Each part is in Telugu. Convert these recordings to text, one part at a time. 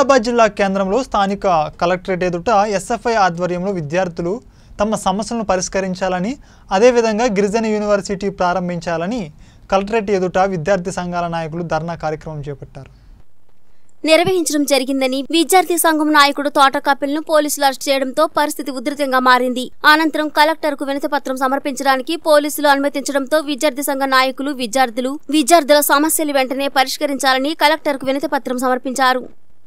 ఆదిలాబాద్ జిల్లా కేంద్రంలో స్థానిక కలెక్టరేట్ ఎదుట ఎస్ఎఫ్ఐ ఆధ్వర్యంలో విద్యార్థులు తమ సమస్యలను పరిష్కరించాలని అదేవిధంగా గిరిజన యూనివర్సిటీ ప్రారంభించాలని కలెక్టరేట్ ఎదుట విద్యార్థి సంఘాల నాయకులు ధర్నా కార్యక్రమం చేపట్టారు నిర్వహించడం జరిగిందని విద్యార్థి సంఘం నాయకుడు తోట కపిల్ను పోలీసులు అరెస్ట్ చేయడంతో పరిస్థితి ఉధృతంగా మారింది అనంతరం కలెక్టర్ కు వినతిపత్రం సమర్పించడానికి పోలీసులు అనుమతించడంతో విద్యార్థి సంఘ నాయకులు విద్యార్థులు విద్యార్థుల సమస్యలు వెంటనే పరిష్కరించాలని కలెక్టర్ కు వినతిపత్రం సమర్పించారు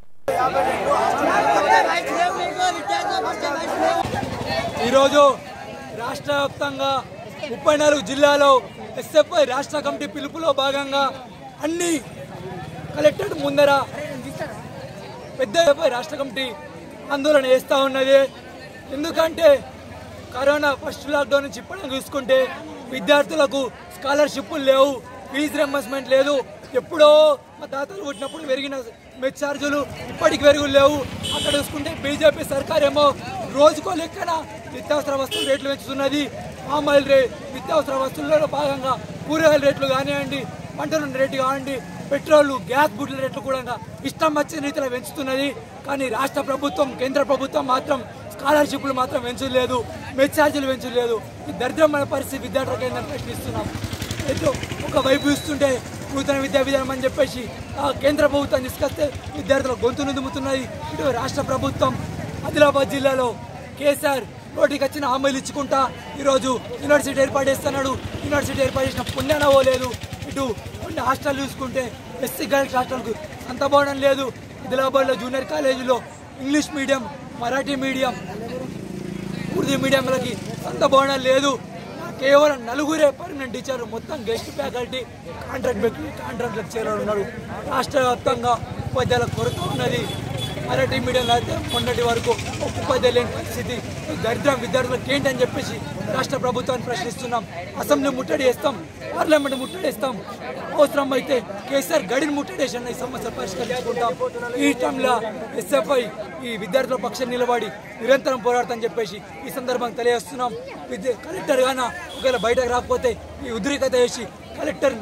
ఈరోజు రాష్ట్ర వ్యాప్తంగా ముప్పై నాలుగు జిల్లాలో ఎస్ఎఫ్ఐ రాష్ట్ర కమిటీ పిలుపులో భాగంగా అన్ని కలెక్టరేట్ ముందర పెద్ద ఎస్ఎఫ్ఐ రాష్ట్ర కమిటీ ఆందోళన చేస్తూ ఉన్నది ఎందుకంటే కరోనా ఫస్ట్ లాక్డౌన్ నుంచి ఇప్పటికి చూసుకుంటే విద్యార్థులకు స్కాలర్షిప్లు లేవు ఫీజు రింబర్స్మెంట్ లేదు ఎప్పుడో మా తాతలు పుట్టినప్పుడు పెరిగిన మెచ్ ఛార్జీలు ఇప్పటికి పెరుగు లేవు అక్కడ చూసుకుంటే బీజేపీ సర్కార్ ఏమో రోజుకో లెక్కన నిత్యావసర వస్తువుల రేట్లు పెంచుతున్నది పామాయిల్ రే నిత్యావసర వస్తువులలో భాగంగా కూరగాయల రేట్లు కానివ్వండి పంట నూనె రేట్లు కానివ్వండి పెట్రోల్ గ్యాస్ బుడ్ల రేట్లు కూడా ఇష్టం వచ్చిన రీతిలో పెంచుతున్నది కానీ రాష్ట్ర ప్రభుత్వం కేంద్ర ప్రభుత్వం మాత్రం స్కాలర్షిప్లు మాత్రం పెంచలేదు మెచ్ ఛార్జీలు పెంచలేదు ఈ దరిద్రమైన పరిస్థితి విద్యార్థులకు ఏందని ప్రశ్నిస్తున్నాం ఏదో ఒక వైపు ఇస్తుంటే నూతన విద్యా విధానం అని చెప్పేసి ఆ కేంద్ర ప్రభుత్వం తీసుకొస్తే విద్యార్థుల గొంతు నుదుముతున్నది ఇటు రాష్ట్ర ప్రభుత్వం ఆదిలాబాద్ జిల్లాలో కేసీఆర్ నోటికి వచ్చిన హామీలు ఇచ్చుకుంటా ఈరోజు యూనివర్సిటీ ఏర్పాటు చేస్తున్నాడు యూనివర్సిటీ ఏర్పాటు చేసిన పుణ్యాన పోలేదు ఇటు కొన్ని హాస్టల్ చూసుకుంటే ఎస్సీ గర్ల్స్ హాస్టల్కు అంత బాగడం లేదు ఆదిలాబాద్లో జూనియర్ కాలేజీలో English medium Marathi medium Urdu మీడియంలకి అంత బాగుండడం లేదు కేవలం నలుగురే పర్మనెంట్ టీచర్ మొత్తం గెస్ట్ ఫ్యాకల్టీ కాంట్రాక్ట్ వ్యక్తి కాంట్రాక్ట్ లెక్చరర్ ఉన్నారు రాష్ట్ర వ్యాప్తంగా ఉపాధ్యాయుల కొరత ఉన్నది మరాఠీ మీడియంలో అయితే మొన్నటి వరకు ఒక ఉపాధ్యాయులు లేని పరిస్థితి ఈ దరిద్రం విద్యార్థులకు ఏంటి అని చెప్పేసి రాష్ట్ర ప్రభుత్వాన్ని ప్రశ్నిస్తున్నాం అసెంబ్లీ ముట్టడి చేస్తాం పార్లమెంట్ ముట్టడి చేస్తాం అవసరం అయితే కేసీఆర్ గడిని ముట్టడేసి ఈ సమస్య పరిష్కరించుకుంటాం ఈ టైంలో ఎస్ఎఫ్ఐ ఈ విద్యార్థుల పక్షం నిలబడి నిరంతరం పోరాడతామని చెప్పేసి ఈ సందర్భంగా తెలియజేస్తున్నాం విద్య కలెక్టర్ గాన ఒకవేళ బయటకు రాకపోతే ఈ ఉద్రిక్తత చేసి కలెక్టర్